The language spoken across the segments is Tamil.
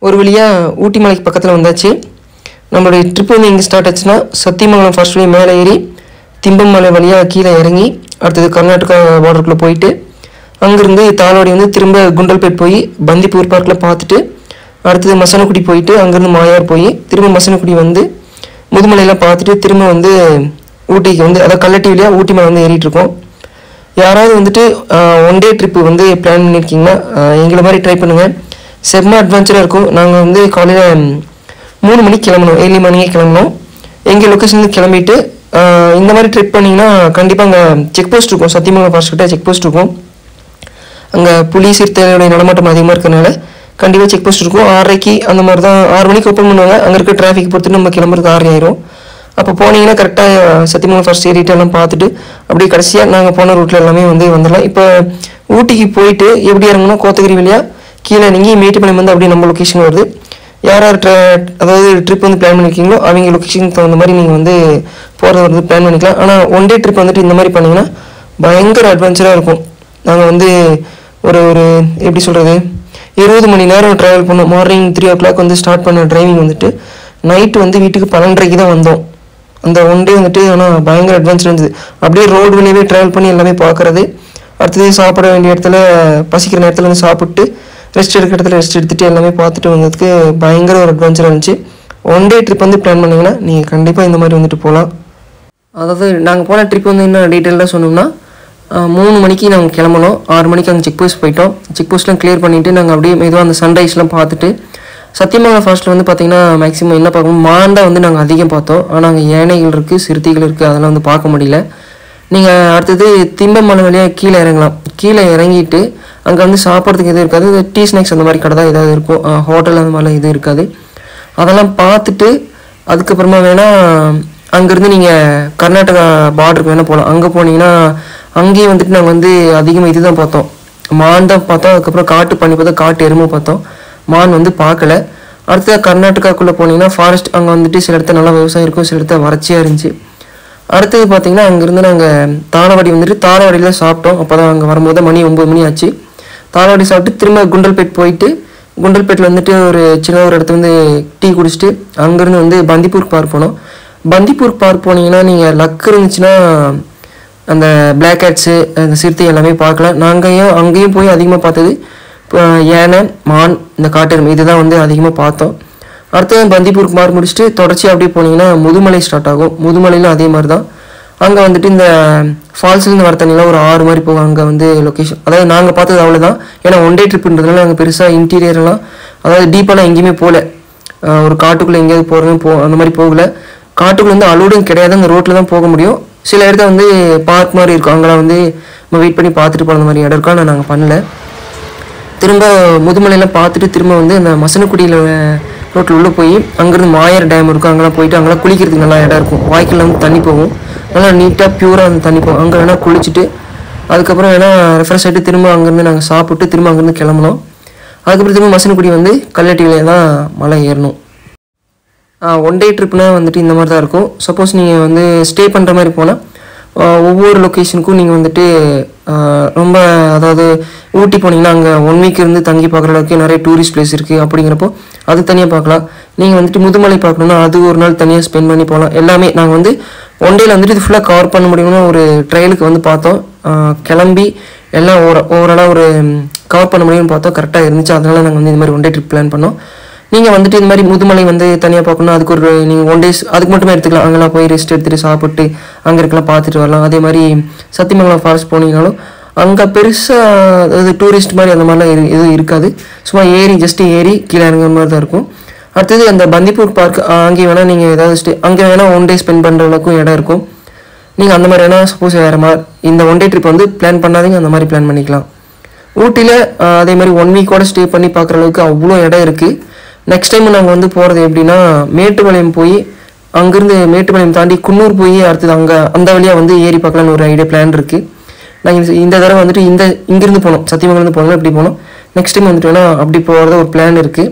ஒரு வழியாக ஊட்டி மலைக்கு பக்கத்தில் வந்தாச்சு நம்மளுடைய ட்ரிப் வந்து எங்கே ஸ்டார்ட் ஆச்சுன்னா சத்தியமங்கலம் ஃபர்ஸ்ட் வே மேலே ஏறி திம்பமலை வழியாக கீழே இறங்கி அடுத்தது கர்நாடகா பார்டருக்குள்ளே போயிட்டு அங்கேருந்து தாளவாடி வந்து திரும்ப குண்டல்பேட் போய் பந்திப்பூர் பார்க்கில் பார்த்துட்டு அடுத்தது மசனக்குடி போயிட்டு அங்கேருந்து மாயார் போய் திரும்ப மசனக்குடி வந்து முதுமலையெல்லாம் பார்த்துட்டு திரும்ப வந்து ஊட்டிக்கு வந்து அதாவது கல்லட்டி வழியாக ஊட்டி மலை வந்து ஏறிட்டு இருக்கோம் யாராவது வந்துட்டு ஒன் டே ட்ரிப்பு வந்து பிளான் பண்ணியிருக்கீங்கன்னா ஆஹ் எங்களை மாதிரி ட்ரை பண்ணுங்கள் செம்ம அட்வென்ச்சராக இருக்கும் நாங்கள் வந்து காலையில் மூணு மணிக்கு கிளம்பணும் ஏர்லி மார்னிங்கே கிளம்பணும் எங்கள் லொக்கேஷனுக்கு கிளம்பிட்டு ஆஹ் இந்த மாதிரி ட்ரிப் பண்ணிங்கன்னா கண்டிப்பாக அங்கே செக் போஸ்ட் இருக்கும் சத்தியமங்கலம் ஃபாஸ்ட் கிட்ட செக் போஸ்ட் இருக்கும் அங்கே புலி சிறுத்தைகளுடைய நடமாட்டம் அதிகமாக இருக்கறனால கண்டிப்பாக செக் போஸ்ட் இருக்கும் ஆறரைக்கு அந்த மாதிரி தான் ஆறு மணிக்கு ஓப்பன் பண்ணுவாங்க அங்கே இருக்க டிராஃபிக் பொறுத்து நம்ம கிளம்புறது ஆறு ஆயிரும் அப்போ போனீங்கன்னா கரெக்டாக சத்தியமங்கலம் ஃபர்ஸ்ட் ஏறிட்டு எல்லாம் பார்த்துட்டு அப்படியே கடைசியாக நாங்கள் போன ரூட்டில் எல்லாமே வந்து வந்துடலாம் இப்போ ஊட்டிக்கு போயிட்டு எப்படி இறங்கணும் கோத்தகிரி வழியாக கீழே இறங்கி மேட்டுப்பாளையம் வந்து அப்படியே நம்ம லொக்கேஷன் வருது யார் யார் ட்ர அதாவது ட்ரிப் வந்து பிளான் பண்ணியிருக்கீங்களோ அவங்க லொக்கேஷனுக்கு தகுந்த மாதிரி நீங்கள் வந்து போகிறத வந்து பிளான் பண்ணிக்கலாம் ஆனால் ஒன் டே ட்ரிப் வந்துட்டு இந்த மாதிரி பண்ணிங்கன்னா பயங்கர அட்வென்ச்சராக இருக்கும் நாங்கள் வந்து ஒரு ஒரு எப்படி சொல்கிறது இருபது மணி நேரம் ட்ராவல் பண்ணோம் மார்னிங் த்ரீ ஓ கிளாக் வந்து ஸ்டார்ட் பண்ண டிரைவிங் வந்துட்டு நைட்டு வந்து வீட்டுக்கு பன்னெண்டரைக்கு தான் வந்தோம் அந்த ஒன் டே வந்துட்டு ஆனால் பயங்கர அட்வென்ச்சர் இருந்தது அப்படியே ரோடு வழியாவே ட்ராவல் பண்ணி எல்லாமே பார்க்குறது அடுத்தது சாப்பிட வேண்டிய இடத்துல பசிக்கிற நேரத்தில் வந்து சாப்பிட்டு ரெஸ்ட் எடுக்கிற இடத்துல ரெஸ்ட் எடுத்துட்டு எல்லாமே பார்த்துட்டு வந்ததுக்கு பயங்கர ஒரு அட்வென்ச்சராக இருந்துச்சு ஒன் டே ட்ரிப் வந்து பிளான் பண்ணிங்கன்னா நீங்கள் கண்டிப்பாக இந்த மாதிரி வந்துட்டு போகலாம் அதாவது நாங்கள் போன ட்ரிப் வந்து என்ன டீட்டெயிலாக சொன்னோம்னா அஹ், மூணு மணிக்கு நாங்கள் கிளம்பணும் ஆறு மணிக்கு அங்கே செக் போஸ்ட் போயிட்டோம் செக் போஸ்ட்லாம் கிளியர் பண்ணிவிட்டு நாங்கள் அப்படியே மெதுவாக அந்த சன்ரைஸ்லாம் பார்த்துட்டு சத்தியமங்கலம் ஃபாஸ்ட்டில் வந்து பார்த்தீங்கன்னா மேக்ஸிமம் என்ன பார்க்கணும் மான் தான் வந்து நாங்கள் அதிகம் பார்த்தோம் ஆனால் அங்கே யானைகள் இருக்குது சிறுத்தைகள் இருக்குது அதெல்லாம் வந்து பார்க்க முடியல நீங்கள் அடுத்தது திம்பமலை வழியாக கீழே இறங்கலாம் கீழே இறங்கிட்டு அங்கே வந்து சாப்பிட்றதுக்கு எதுவும் இருக்காது டீ ஸ்நாக்ஸ் அந்த மாதிரி கடை தான் ஏதாவது இருக்கும் ஹோட்டல் அந்த மாதிரிலாம் எதுவும் இருக்காது அதெல்லாம் பார்த்துட்டு அதுக்கப்புறமா வேணால் அங்கேருந்து நீங்கள் கர்நாடகா பார்டருக்கு வேணால் போகலாம் அங்கே போனீங்கன்னா அங்கேயும் வந்துட்டு நாங்கள் வந்து அதிகமாக இதுதான் பார்த்தோம் மான் தான் பார்த்தோம் அதுக்கப்புறம் காட்டு பண்ணி பார்த்தோம் காட்டு எருமை பார்த்தோம் மான் வந்து பார்க்கல அடுத்தது கர்நாடகாக்குள்ளே போனீங்கன்னா ஃபாரஸ்ட் அங்கே வந்துட்டு சில இடத்துல நல்லா விவசாயம் இருக்கும் சில இடத்துல வறட்சியாக இருந்துச்சு அடுத்தது பார்த்தீங்கன்னா அங்கேருந்து நாங்கள் தாளவாடி வந்துட்டு தாளவாடியில் சாப்பிட்டோம் அப்போ தான் அங்கே வரும்போது மணி ஒம்பது மணி ஆச்சு தாளவாடி சாப்பிட்டு திரும்ப குண்டல்பேட் போயிட்டு குண்டல்பேட்டில் வந்துட்டு ஒரு சின்ன ஒரு இடத்துல வந்து டீ குடிச்சிட்டு அங்கேருந்து வந்து பந்திப்பூர் பார்க் போனோம் பந்திப்பூர் பார்க் போனீங்கன்னா நீங்கள் லக் இருந்துச்சுன்னா அந்த பிளாக் ஹேட்ஸு அந்த சிறுத்தை எல்லாமே பார்க்கலாம் நாங்கள் அங்கேயும் போய் அதிகமாக பார்த்தது இப்போ யானை மான் இந்த காட்டெருமை இதுதான் வந்து அதிகமாக பார்த்தோம் அடுத்தது பந்திப்பூருக்கு மார்க் முடிச்சுட்டு தொடர்ச்சி அப்படியே போனீங்கன்னா முதுமலை ஸ்டார்ட் ஆகும் முதுமலையிலும் அதே மாதிரி தான் அங்கே வந்துட்டு இந்த ஃபால்ஸ்லேருந்து வர தண்ணிலாம் ஒரு ஆறு மாதிரி போகும் அங்கே வந்து லொக்கேஷன் அதாவது நாங்கள் பார்த்தது அவ்வளோதான் ஏன்னா ஒன் டே ட்ரிப்புன்றதுனால நாங்கள் பெருசாக இன்டீரியர்லாம் அதாவது டீப்பாலாம் எங்கேயுமே போகல ஆஹ் ஒரு காட்டுக்குள்ளே எங்கேயாவது போகிறதும் போ அந்த மாதிரி போகல காட்டுக்குள்ளே வந்து அலோடும் கிடையாது அந்த ரோட்டில் தான் போக முடியும் சில இடத்துல வந்து பார்க் மாதிரி இருக்கும் அங்கெல்லாம் வந்து நம்ம வெயிட் பண்ணி பார்த்துட்டு போகிற மாதிரி இடம் இருக்கும் ஆனால் நாங்கள் பண்ணல திரும்ப முதுமலையெல்லாம் பார்த்துட்டு திரும்ப வந்து அந்த மசனக்குடியில் ரோட்டில் உள்ளே போய் அங்கேருந்து மாயர் டேம் இருக்கும் அங்கெல்லாம் போயிட்டு அங்கெல்லாம் குளிக்கிறதுக்கு நல்லா இடம் இருக்கும் வாய்க்காலில் வந்து தண்ணி போகும் நல்லா நீட்டாக பியூராக அந்த தண்ணி போகும் அங்கே வேணால் குளிச்சுட்டு அதுக்கப்புறம் வேணால் ரெஃப்ரெஷ் ஆகிட்டு திரும்ப அங்கேருந்து நாங்கள் சாப்பிட்டு திரும்ப அங்கேருந்து கிளம்புனோம் அதுக்கப்புறம் திரும்ப மசனக்குடி வந்து கல்லட்டியில் தான் மலை ஏறணும் ஒன் டே ட்ரிப்னா வந்துட்டு இந்த மாதிரி தான் இருக்கும் சப்போஸ் நீங்கள் வந்து ஸ்டே பண்ணுற மாதிரி போனால் ஒவ்வொரு லொக்கேஷனுக்கும் நீங்கள் வந்துட்டு ஆஹ் ரொம்ப அதாவது ஊட்டி போனீங்கன்னா அங்கே ஒன் வீக் இருந்து தங்கி பார்க்குற அளவுக்கு நிறைய டூரிஸ்ட் பிளேஸ் இருக்குது அப்படிங்கிறப்போ அது தனியாக பார்க்கலாம் நீங்கள் வந்துட்டு முதுமலை பார்க்கணுன்னா அது ஒரு நாள் தனியாக ஸ்பெண்ட் பண்ணி போகலாம் எல்லாமே நாங்கள் வந்து ஒன் டேல வந்துட்டு இது ஃபுல்லாக கவர் பண்ண முடியும்னு ஒரு ட்ரையலுக்கு வந்து பார்த்தோம் ஆஹ் கிளம்பி எல்லாம் ஓர ஓவராலாக ஒரு கவர் பண்ண முடியும்னு பார்த்தோம் கரெக்டாக இருந்துச்சு அதனால நாங்கள் வந்து இந்த மாதிரி ஒன் டே ட்ரிப் பிளான் பண்ணோம் நீங்கள் வந்துட்டு இந்த மாதிரி முதுமலை வந்து தனியாக பார்க்கணும் அதுக்கு ஒரு நீங்கள் ஒன் டேஸ் அதுக்கு மட்டுமே எடுத்துக்கலாம் அங்கெல்லாம் போய் ரெஸ்ட் எடுத்துட்டு சாப்பிட்டு அங்கே இருக்கலாம் பார்த்துட்டு வரலாம் அதே மாதிரி சத்தியமங்கலம் ஃபாரஸ்ட் போனீங்கனாலும் அங்கே பெருசாக அதாவது டூரிஸ்ட் மாதிரி அந்த மாதிரிலாம் இரு- எதுவும் இருக்காது சும்மா ஏரி ஜஸ்ட் ஏரி கீழே இறங்குற மாதிரி தான் இருக்கும் அடுத்தது அந்த பந்திப்பூர் பார்க் அங்கே வேணால் நீங்கள் ஏதாவது ஸ்டே அங்கே வேணால் ஒன் டே ஸ்பெண்ட் பண்ணுற அளவுக்கும் இடம் இருக்கும் நீங்கள் அந்த மாதிரி வேணால் சப்போஸ் வேறு மாதிரி இந்த ஒன் டே ட்ரிப் வந்து பிளான் பண்ணாதீங்க அந்த மாதிரி பிளான் பண்ணிக்கலாம் ஊட்டியில் அதே மாதிரி ஒன் வீக்கோட ஸ்டே பண்ணி பார்க்குற அளவுக்கு அவ்வளோ இடம் இருக்குது நெக்ஸ்ட் டைம் நாங்கள் வந்து போகிறது எப்படின்னா மேட்டுப்பாளையம் போய் அங்கேருந்து மேட்டுப்பாளையம் தாண்டி குன்னூர் போய் அடுத்தது அங்கே அந்த வழியாக வந்து ஏறி பார்க்கலான்னு ஒரு ஐடியா பிளான் இருக்குது நாங்கள் இந்த தடவை வந்துட்டு இந்த இங்கேருந்து போனோம் சத்தியமங்கலேருந்து போனோம் இப்படி போனோம் நெக்ஸ்ட் டைம் வந்துட்டு வேணால் அப்படி போகிறத ஒரு பிளான் இருக்குது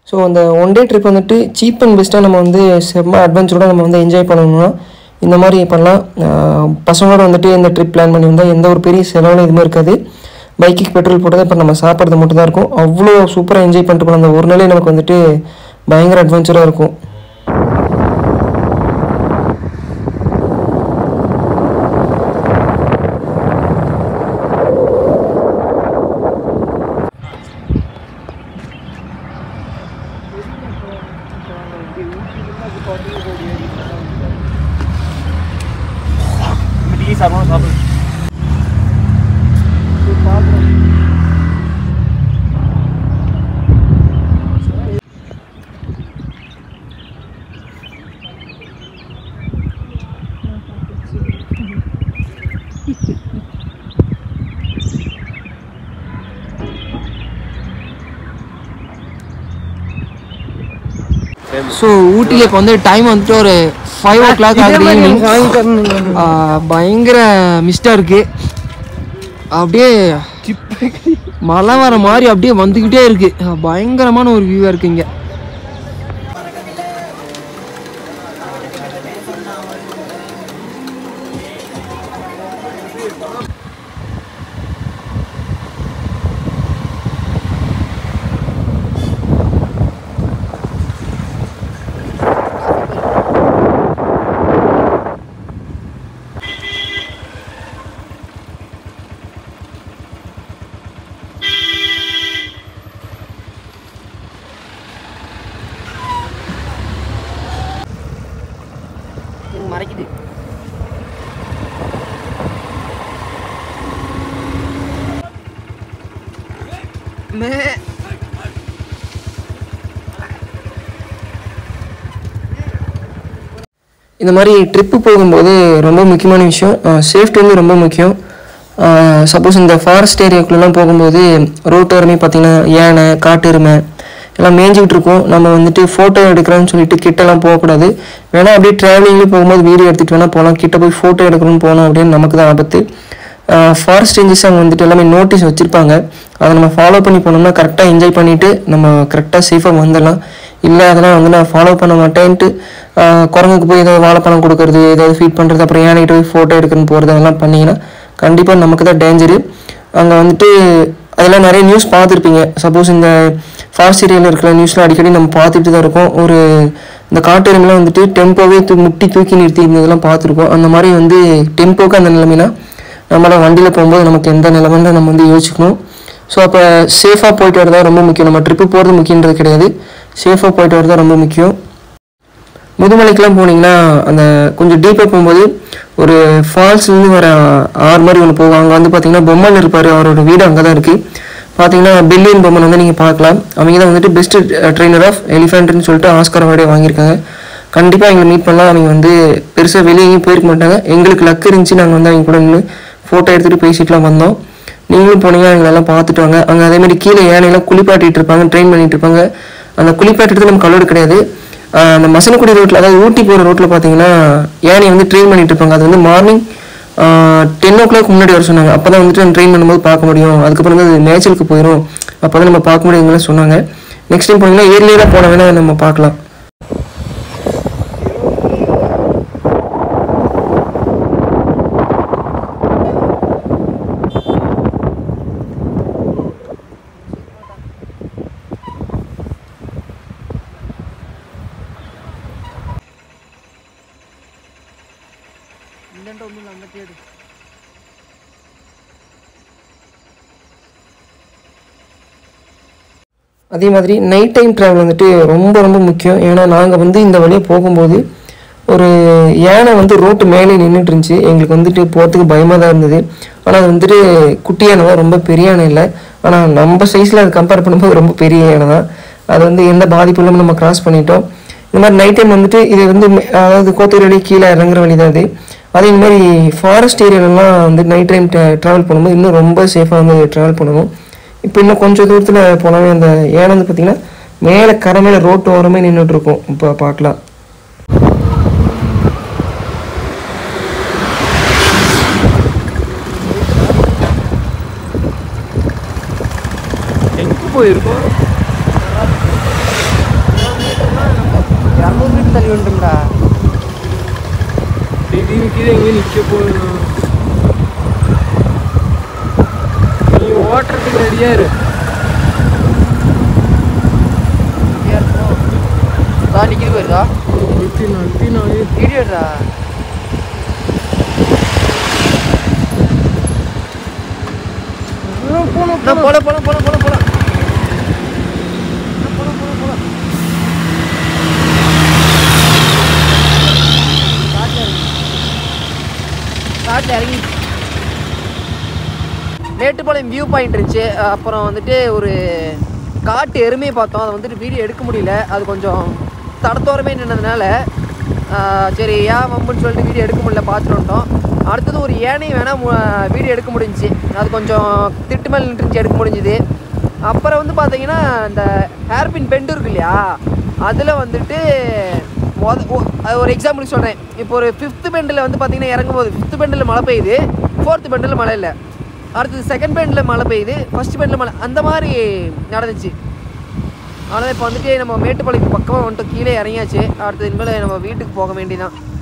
ஸோ அந்த ஒன் டே ட்ரிப் வந்துட்டு சீப் அண்ட் பெஸ்ட்டாக நம்ம வந்து செம்ம அட்வென்ச்சரோட நம்ம வந்து என்ஜாய் பண்ணணும்னா இந்த மாதிரி பண்ணலாம் ஆஹ் பசங்களோட வந்துட்டு இந்த ட்ரிப் பிளான் பண்ணி வந்தால் எந்த ஒரு பெரிய செலவும் எதுவுமே இருக்காது பைக்குக்கு பெட்ரோல் போட்டது இப்போ நம்ம சாப்பிட்றது மட்டும் தான் இருக்கும் அவ்வளோ சூப்பராக என்ஜாய் பண்ணிட்டு போகலாம் அந்த ஒரு நாளே நமக்கு வந்துட்டு பயங்கர அட்வென்ச்சராக இருக்கும் டீ சாப்பிடணும் சாப்பிடு ஸோ ஊட்டியில் இப்போ வந்து டைம் வந்துட்டு ஒரு ஃபைவ் ஓ கிளாக் ஆகுது ஈவினிங் பயங்கர மிஸ்டாக இருக்கு அப்படியே மழை வர மாதிரி அப்படியே வந்துக்கிட்டே இருக்கு பயங்கரமான ஒரு வியூவாக இருக்கு இங்கே மறைக்குது இந்த மாதிரி ட்ரிப்பு போகும்போது ரொம்ப முக்கியமான விஷயம் சேஃப்டி வந்து ரொம்ப முக்கியம் சப்போஸ் இந்த ஃபாரஸ்ட் ஏரியாக்குள்ளெல்லாம் போகும்போது ரோட்டோரமே பார்த்தீங்கன்னா யானை காட்டு எருமை எல்லாம் மேய்ஞ்சிக்கிட்டு இருக்கும் நம்ம வந்துட்டு ஃபோட்டோ எடுக்கிறோன்னு சொல்லிட்டு கிட்டலாம் போகக்கூடாது வேணால் அப்படியே ட்ராவலிங்கில் போகும்போது வீடியோ எடுத்துகிட்டு வேணால் போகலாம் கிட்ட போய் ஃபோட்டோ எடுக்கணும்னு போனோம் அப்படின்னு நமக்கு தான் ஆபத்து ஃபாரஸ்ட் ரேஞ்சஸ் அங்கே வந்துட்டு எல்லாமே நோட்டீஸ் வச்சுருப்பாங்க அதை நம்ம ஃபாலோ பண்ணி போனோம்னா கரெக்டாக என்ஜாய் பண்ணிவிட்டு நம்ம கரெக்டாக சேஃபாக வந்துடலாம் இல்லை அதெல்லாம் வந்து நான் ஃபாலோ பண்ண மாட்டேன்ட்டு ஆஹ் குரங்குக்கு போய் ஏதாவது வாழைப்பழம் கொடுக்கறது ஏதாவது ஃபீட் பண்ணுறது அப்புறம் யானைகிட்ட போய் ஃபோட்டோ எடுக்கணும்னு போகிறது அதெல்லாம் பண்ணிங்கன்னா கண்டிப்பாக நமக்கு தான் டேஞ்சரு அங்கே வந்துட்டு அதெல்லாம் நிறைய நியூஸ் பார்த்துருப்பீங்க சப்போஸ் இந்த ஃபாரஸ்ட் ஏரியாவில் இருக்கிற நியூஸ்லாம் அடிக்கடி நம்ம பார்த்துட்டு தான் இருக்கோம் ஒரு இந்த காட்டெருமெலாம் வந்துட்டு டெம்போவே தூ முட்டி தூக்கி நிறுத்தி இருந்ததெல்லாம் பார்த்துருக்கோம் அந்த மாதிரி வந்து டெம்போக்கு அந்த நிலைமைனா நம்மளாம் வண்டியில் போகும்போது நமக்கு எந்த நிலைமைன்னு நம்ம வந்து யோசிக்கணும் ஸோ அப்போ சேஃபாக போயிட்டு வரதா ரொம்ப முக்கியம் நம்ம ட்ரிப்பு போகிறது முக்கியன்றது கிடையாது சேஃபாக போயிட்டு வரதா ரொம்ப முக்கியம் முதுமலைக்கெலாம் போனீங்கன்னா அந்த கொஞ்சம் டீப்பாக போகும்போது ஒரு ஃபால்ஸ்லேருந்து வர ஆறு மாதிரி ஒன்று போகும் அங்கே வந்து பார்த்தீங்கன்னா பொம்மன் இருப்பார் அவரோட வீடு அங்கே தான் இருக்குது பார்த்தீங்கன்னா பில்லியன் பொம்மன் வந்து நீங்கள் பார்க்கலாம் அவங்க தான் வந்துட்டு பெஸ்ட் ட்ரெயினர் ஆஃப் எலிஃபென்ட்னு சொல்லிட்டு ஆஸ்கார் அவார்டே வாங்கியிருக்காங்க கண்டிப்பாக எங்களை மீட் பண்ணலாம் அவங்க வந்து பெருசாக வெளியே எங்கேயும் போயிருக்க மாட்டாங்க எங்களுக்கு லக் இருந்துச்சு நாங்கள் வந்து அவங்க கூட நின்று ஃபோட்டோ எடுத்துகிட்டு பேசிட்டுலாம் வந்தோம் நீங்களும் போனீங்கன்னா எங்களெல்லாம் பார்த்துட்டு வாங்க அங்கே அதே மாதிரி கீழே யானையெல்லாம் குளிப்பாட்டிட்டு இருப்பாங்க ட்ரெயின் பண்ணிட்டு இருப்பாங்க அந்த குளிப்பாட்டுறது நமக்கு அலோடு கிடையாது ஆஹ் அந்த மசனக்குடி ரோட்டில் அதாவது ஊட்டி போகிற ரோட்டில் பார்த்தீங்கன்னா யானையை வந்து ட்ரெயின் பண்ணிட்டு இருப்பாங்க அது வந்து மார்னிங் டென் ஓ கிளாக் முன்னாடி வர சொன்னாங்க அப்போ தான் வந்துட்டு ட்ரெயின் பண்ணும்போது பார்க்க முடியும் அதுக்கப்புறம் வந்து அது மேய்ச்சலுக்கு போயிடும் அப்போ தான் நம்ம பார்க்க முடியுங்கன்னு சொன்னாங்க நெக்ஸ்ட் டைம் போனீங்கன்னா ஏர்லியராக போன வேணா நம்ம பார்க்கலாம் அதே மாதிரி நைட் டைம் ட்ராவல் வந்துட்டு ரொம்ப ரொம்ப முக்கியம் ஏன்னா நாங்கள் வந்து இந்த வழியாக போகும்போது ஒரு யானை வந்து ரோட்டு மேலே நின்றுட்டு இருந்துச்சு எங்களுக்கு வந்துட்டு போகிறதுக்கு பயமாக தான் இருந்தது ஆனால் அது வந்துட்டு குட்டி யானை தான் ரொம்ப பெரிய யானை இல்லை ஆனால் நம்ம சைஸில் அது கம்பேர் பண்ணும்போது ரொம்ப பெரிய யானை தான் அது வந்து எந்த பாதிப்பும் இல்லாமல் நம்ம கிராஸ் பண்ணிட்டோம் இந்த மாதிரி நைட் டைம் வந்துட்டு இது வந்து மெ- அதாவது கோத்தூர் வழி கீழே இறங்குற வழி தான் அது அதே மாதிரி ஃபாரஸ்ட் ஏரியாலலாம் வந்து நைட் டைம் ட்ராவல் பண்ணும்போது இன்னும் ரொம்ப சேஃபாக வந்து ட்ராவல் பண்ணணும் இப்போ இன்னும் கொஞ்சம் தூரத்தில் போனாவே அந்த ஏன் வந்து பார்த்தீங்கன்னா மேலே கரை மேலே ரோட்டு ஓரமே நின்றுட்டு இருக்கும் இப்போ பார்க்கலாம் எங்கே போயிருக்கோம் தள்ளி விட்டுருங்கடா திடீர்னு கீழே எங்கேயும் நிற்க போகணும் நீ ஓட்டுறதுக்கு ரெடியாக இரு தான் நிற்கிது போயிருதா நூற்றி நாலு நாலு வீடியோடா போகணும் நான் போல போல போல போல போல போல போல போல காட்டில் இறங்கி மேட்டுப்பாளையம் வியூ பாயிண்ட் இருந்துச்சு அப்புறம் வந்துட்டு ஒரு காட்டு எருமையை பார்த்தோம் அதை வந்துட்டு வீடியோ எடுக்க முடியல அது கொஞ்சம் தடத்தோரமே நின்னதுனால ஆஹ் சரி ஏன் வம்புன்னு சொல்லிட்டு வீடியோ எடுக்க முடியல பார்த்துட்டு வந்துட்டோம் அடுத்தது ஒரு ஏனையும் வேணால் வீடியோ எடுக்க முடிஞ்சுச்சு அது கொஞ்சம் திட்டு மேல் நின்றுச்சு எடுக்க முடிஞ்சுது அப்புறம் வந்து பார்த்தீங்கன்னா இந்த ஹேர்பின் பெண்டு இருக்கு இல்லையா அதில் வந்துட்டு மொத ஒ- அது ஒரு எக்ஸாம்பிளுக்கு சொல்கிறேன் இப்போ ஒரு ஃபிஃப்த் பெண்டில் வந்து பார்த்தீங்கன்னா இறங்கும் போது ஃபிஃப்த் பெண்டில் மழை பெய்யுது ஃபோர்த் பெண்டில் மழை இல்லை அடுத்தது செகண்ட் பெண்டில் மழை பெய்யுது ஃபர்ஸ்ட் பெண்டில் மழை அந்த மாதிரி நடந்துச்சு அதனால் இப்போ வந்துட்டு நம்ம மேட்டுப்பாளையத்துக்கு பக்கமாக வந்துட்டு கீழே இறங்கியாச்சு அடுத்தது இனிமேல் நம்ம வீட்டுக்கு போக வேண்டியதான்